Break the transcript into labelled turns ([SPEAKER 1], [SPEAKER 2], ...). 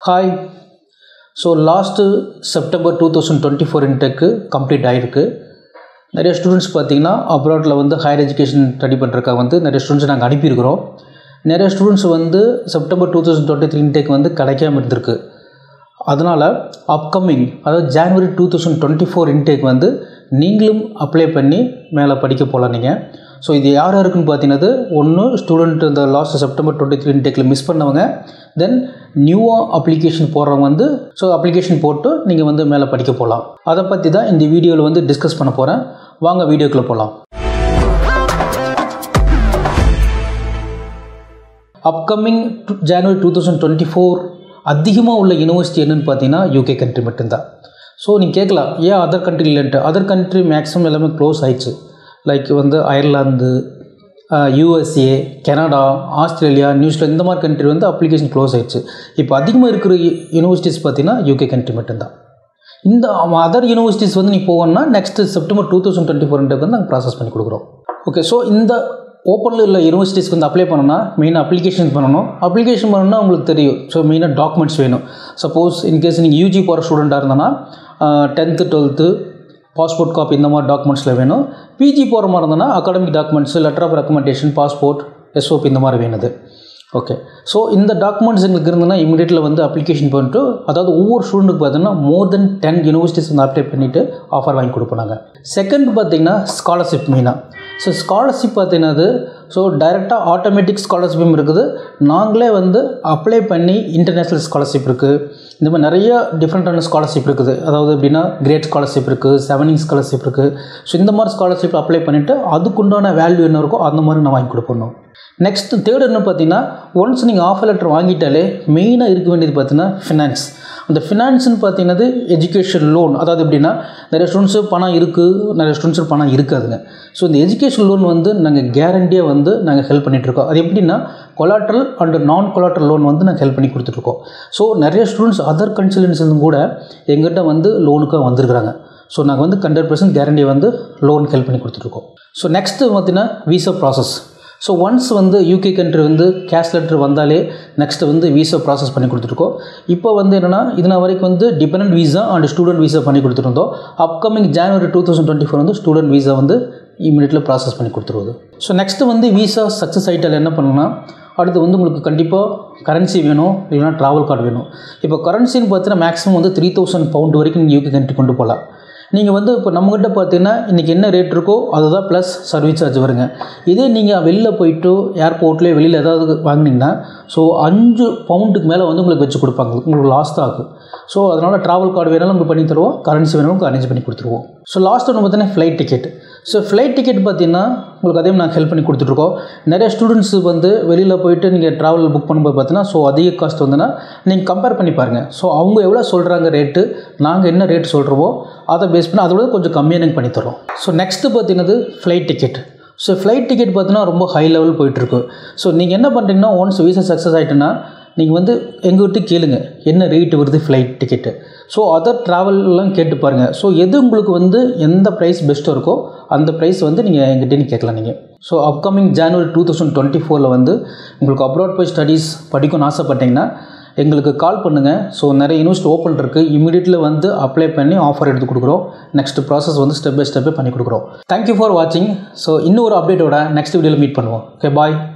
[SPEAKER 1] hi so last September two thousand twenty four இன்டெக்கு complete ஆகிருக்கு நிறைய ஸ்டூடெண்ட்ஸ் பார்த்தீங்கன்னா அப்ராட்டில் வந்து ஹையர் எஜுகேஷன் ஸ்டடி பண்ணுறக்காக வந்து நிறைய ஸ்டூடெண்ட்ஸ் நாங்கள் அனுப்பியிருக்கிறோம் நிறைய ஸ்டூடெண்ட்ஸ் வந்து September two thousand twenty three intake வந்து கிடைக்காம இருந்திருக்கு அதனால் அப்கமிங் அதாவது January two thousand twenty four intake வந்து நீங்களும் அப்ளை பண்ணி மேலே படிக்க போகலாம் நீங்கள் ஸோ இது யார் யாருக்குன்னு பார்த்தீங்கன்னா ஒன்று ஸ்டூடெண்ட் இந்த லாஸ்ட் செப்டம்பர் டுவெண்ட்டி த்ரீ இன்டேக்கில் மிஸ் பண்ணவங்க தென் நியூவாக அப்ளிகேஷன் போடுறவங்க வந்து ஸோ அப்ளிகேஷன் போட்டு நீங்கள் வந்து மேலே படிக்க போகலாம் அதை பற்றி தான் இந்த வீடியோவில் வந்து டிஸ்கஸ் பண்ண போகிறேன் வாங்க வீடியோக்குள்ளே போகலாம் upcoming January two thousand twenty four அதிகமாக உள்ள யூனிவர்சிட்டி என்னென்னு பார்த்தீங்கன்னா யூகே கண்ட்ரி மட்டும்தான் ஸோ நீங்கள் கேட்கலாம் ஏன் அதர் கண்ட்ரி இல்லைன்ட்டு அதர் கண்ட்ரி மேக்ஸிமம் எல்லாமே க்ளோஸ் ஆயிடுச்சு லைக் வந்து Ireland USA Canada Australia New Zealand இந்த மாதிரி கண்ட்ரி வந்து அப்ளிகேஷன் க்ளோஸ் ஆயிடுச்சு இப்போ அதிகமாக இருக்கிற யூனிவர்சிட்டிஸ் பார்த்தீங்கன்னா யூகே கண்ட்ரி மட்டும்தான் இந்த அதர் யூனிவர்சிட்டிஸ் வந்து நீ போகணும்னா next September two thousand twenty four வந்து நாங்கள் ப்ராசஸ் பண்ணி கொடுக்குறோம் ஓகே ஸோ இந்த ஓப்பனில் உள்ள யூனிவர்சிட்டிஸ்க்கு வந்து அப்ளை பண்ணணும்னா மெயினாக அப்ளிகேஷன் பண்ணணும் அப்ளிகேஷன் பண்ணணும்னா உங்களுக்கு தெரியும் ஸோ மெயினாக டாக்குமெண்ட்ஸ் வேணும் சப்போஸ் இன்கேஸ் நீங்கள் யூஜி போகிற ஸ்டூடெண்ட்டாக இருந்தனா டென்த்து டுவெல்த்து பாஸ்போர்ட் காப்பி இந்த மாதிரி டாக்குமெண்ட்ஸில் வேணும் பிஜி போகிற மாதிரி இருந்தனா academic documents letter of recommendation passport SOP இந்த மாதிரி வேணுது ஓகே ஸோ இந்த டாக்குமெண்ட்ஸ் எங்களுக்கு இருந்ததுன்னா இமீடியட்டில் வந்து அப்ளிகேஷன் பண்ணிட்டு அதாவது ஒவ்வொரு ஸ்டூடெண்ட்டுக்கு பார்த்தீங்கன்னா மோர் தென் டென் யூனிவர்சிட்டிஸ் வந்து அப்ளை பண்ணிவிட்டு ஆஃபர் வாங்கி கொடுப்போம் நாங்கள் செகண்ட் பார்த்தீங்கன்னா ஸ்காலர்ஷிப் மெயினாக ஸோ ஸ்காலர்ஷிப் பார்த்தீங்கன்னா ஸோ டைரெக்டாக ஆட்டோமேட்டிக் ஸ்காலர்ஷிப்பும் இருக்குது நாங்களே வந்து அப்ளை பண்ணி இன்டர்நேஷ்னல் ஸ்காலர்ஷிப் இருக்குது இந்த மாதிரி நிறைய டிஃப்ரெண்ட்டான ஸ்காலர்ஷிப் இருக்குது அதாவது எப்படின்னா கிரேட் ஸ்காலர்ஷிப் இருக்குது செவனிங் ஸ்காலர்ஷிப் இருக்குது ஸோ இந்த மாதிரி ஸ்காலர்ஷிப் அப்ளை பண்ணிவிட்டு அதுக்குண்டான வேல்யூ என்ன இருக்கோ அந்த மாதிரி நான் வாங்கி கொடுப்பணும் நெக்ஸ்ட் தேர்ட் என்ன பார்த்தீங்கன்னா ஒன்ஸ் நீங்கள் ஆஃபர் லெட்டர் வாங்கிட்டாலே மெயினாக இருக்க வேண்டியது பார்த்தீங்கன்னா ஃபினான்ஸ் அந்த ஃபினான்ஸ்னு பார்த்தீங்கன்னா எஜுகேஷன் லோன் அதாவது எப்படின்னா நிறைய ஸ்டூடெண்ட்ஸு பணம் இருக்குது நிறைய ஸ்டூடெண்ட்ஸு பணம் இருக்காதுங்க ஸோ இந்த எஜுகேஷன் லோன் வந்து நாங்கள் கேரண்டியாக வந்து நாங்கள் ஹெல்ப் பண்ணிகிட்ருக்கோம் அது எப்படின்னா collateral and non collateral loan வந்து நாங்கள் ஹெல்ப் பண்ணி கொடுத்துட்ருக்கோம் ஸோ நிறைய ஸ்டூடெண்ட்ஸ் அதர் கன்சல்டன்ஸ்லேருந்து கூட எங்கிட்ட வந்து லோனுக்காக வந்திருக்கிறாங்க ஸோ நாங்கள் வந்து ஹண்ட்ரட் பர்சன்ட் கேரண்டியை வந்து லோன் ஹெல்ப் பண்ணி கொடுத்துட்ருக்கோம் ஸோ நெக்ஸ்ட்டு பார்த்தீங்கன்னா விசா ப்ராசஸ் ஸோ ஒன்ஸ் வந்து யூகே கண்ட்ரி வந்து கேஷ் லெட்டர் வந்தாலே நெக்ஸ்ட்டு வந்து வீசா ப்ராசஸ் பண்ணி கொடுத்துருக்கோம் இப்போ வந்து என்னென்னா இதனால் வரைக்கும் வந்து dependent visa and student visa பண்ணி கொடுத்துருந்தோம் upcoming January two thousand twenty four வந்து ஸ்டூடெண்ட் வீசா வந்து இமீடியட்டில் ப்ராசஸ் பண்ணி கொடுத்துருவது ஸோ நெக்ஸ்ட்டு வந்து வீசா சக்ஸஸ் ஆகிட்டால் என்ன பண்ணணும்னா அடுத்து வந்து உங்களுக்கு கண்டிப்பாக கரன்சி வேணும் இல்லைனா ட்ராவல் கார்டு வேணும் இப்போ கரன்சின்னு பார்த்தீங்கன்னா மேக்ஸிமம் வந்து த்ரீ தௌசண்ட் பவுண்ட் வரைக்கும் நீங்கள் யூகே கண்ட்ரி கொண்டு போகலாம் நீங்கள் வந்து இப்போ நம்மக்கிட்ட பார்த்தீங்கன்னா இன்றைக்கி என்ன ரேட் இருக்கோ அதுதான் ப்ளஸ் சர்வீஸ் சார்ஜ் வருங்க இதே நீங்கள் வெளியில் போயிட்டு ஏர்போர்ட்லேயே வெளியில் ஏதாவது வாங்கினீங்கன்னா ஸோ அஞ்சு பவுண்டுக்கு மேலே வந்து உங்களுக்கு வச்சு கொடுப்பாங்க உங்களுக்கு லாஸ் தான் ஆகும் ஸோ அதனால் ட்ராவல் கார்டு வேணாலும் உங்களுக்கு பண்ணி தருவோம் கரன்சி வேணாலும் உங்களுக்கு அரேஞ்ச் பண்ணி கொடுத்துருவோம் ஸோ லாஸ்ட் ஒன்று பார்த்தீங்கன்னா flight ticket so flight ticket பார்த்தீங்கன்னா உங்களுக்கு அதே நாங்கள் ஹெல்ப் பண்ணி கொடுத்துட்ருக்கோம் நிறைய ஸ்டூடெண்ட்ஸ் வந்து வெளியில் போயிட்டு நீங்கள் ட்ராவல் புக் பண்ணும்போது பார்த்தீங்கன்னா ஸோ அதிக காஸ்ட் வந்துன்னா நீங்கள் கம்பேர் பண்ணி பாருங்கள் ஸோ அவங்க எவ்வளோ சொல்கிறாங்க ரேட்டு நாங்கள் என்ன ரேட் சொல்கிறோமோ அதை பேஸ் பண்ணி அதோட கொஞ்சம் கம்மியாக நாங்கள் பண்ணித்தரோம் ஸோ நெக்ஸ்ட்டு பார்த்தீங்கன்னா flight ticket so flight ticket பார்த்தீங்கன்னா ரொம்ப ஹை லெவல் போயிட்டுருக்கு ஸோ நீங்கள் என்ன பண்ணுறீங்கன்னா ஒன்ஸ் வீசா சக்ஸஸ் ஆகிட்டுன்னா நீங்கள் வந்து எங்கள்கிட்ட கேளுங்க என்ன ரேட் வருது ஃப்ளைட் டிக்கெட்டு ஸோ அதர் ட்ராவல்லாம் கேட்டு பாருங்கள் ஸோ எது உங்களுக்கு வந்து எந்த ப்ரைஸ் பெஸ்ட்டாக இருக்கோ அந்த ப்ரைஸ் வந்து நீங்கள் எங்கிட்டேன்னு கேட்கலாம் நீங்கள் so upcoming January two thousand twenty ஃபோரில் வந்து உங்களுக்கு அப்ராட் போய் ஸ்டடீஸ் படிக்கணும்னு ஆசைப்பட்டீங்கன்னா எங்களுக்கு கால் பண்ணுங்கள் ஸோ நிறைய யூனிவர்சிட்டி ஓப்பன் இருக்குது இமீடியட்டில் வந்து அப்ளை பண்ணி ஆஃபர் எடுத்து கொடுக்குறோம் நெக்ஸ்ட் ப்ராசஸ் வந்து ஸ்டெப் பை ஸ்டெப்பே பண்ணி கொடுக்குறோம் தேங்க்யூ ஃபார் வாட்சிங் ஸோ இன்னும் ஒரு அப்டேட்டோட நெக்ஸ்ட் வீடியோவில் மீட் பண்ணுவோம் ஓகே பாய்